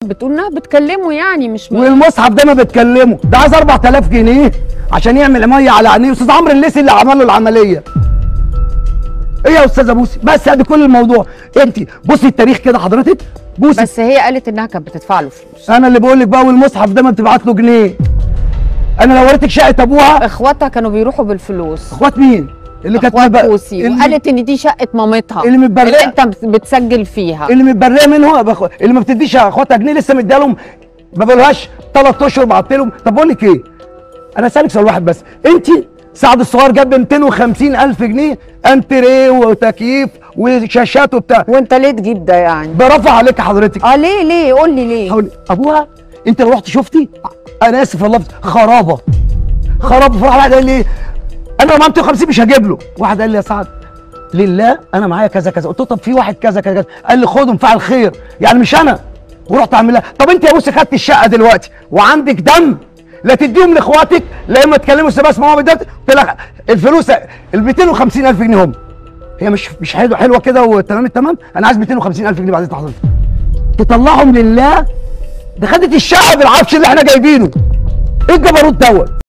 بتقول انها بتكلمه يعني مش م... والمصحف ده ما بتكلمه ده عايز 4000 جنيه عشان يعمل ميه على عينيه استاذ عمرو الليثي اللي عمل له العمليه ايه يا استاذه بوسي بس ادي كل الموضوع انت بصي التاريخ كده حضرتك بوسي بس هي قالت انها كانت بتدفع له فلوس انا اللي بقول لك بقى والمصحف ده ما بتبعت له جنيه انا لو وريتك شقه ابوها اخواتها كانوا بيروحوا بالفلوس اخوات مين اللي كانت اخوات مب- بوسي اللي- وقالت ان دي شقه مامتها اللي متبرئة. اللي انت بت- بتسجل فيها اللي متبرئه منه بخ... اللي ما بتديش اخواتها جنيه لسه مديها لهم ما بقولهاش ثلاث اشهر بعت لهم طب بقول لك ايه انا اسالك سؤال واحد بس انت سعد الصغير جاب ب 250 الف جنيه انتريه وتكييف وشاشات وبتاع وانت ليه تجيب ده يعني برفع عليك حضرتك اه ليه ليه قول لي ليه حاول ابوها انت لو رحت شفتي انا اسف والله خرابه خرابه فراح واحد قال لي ايه انا لو معايا 250 مش هجيب له واحد قال لي يا سعد لله انا معايا كذا كذا قلت له طب في واحد كذا كذا كذا قال لي خدهم فعل خير يعني مش انا ورحت اعمل لها طب انت يا بوسي خدت الشقه دلوقتي وعندك دم لا تديهم لاخواتك لا اما تكلموا السباس ماما بدات قلت لها الفلوس ال 250 الف جنيه هم هي مش مش حلوه حلوه كده وتمام التمام انا عايز 250 الف جنيه بعد اذن حضرتك تطلعهم لله ده خدت الشقه بالعفش اللي احنا جايبينه ايه الجبروت دوت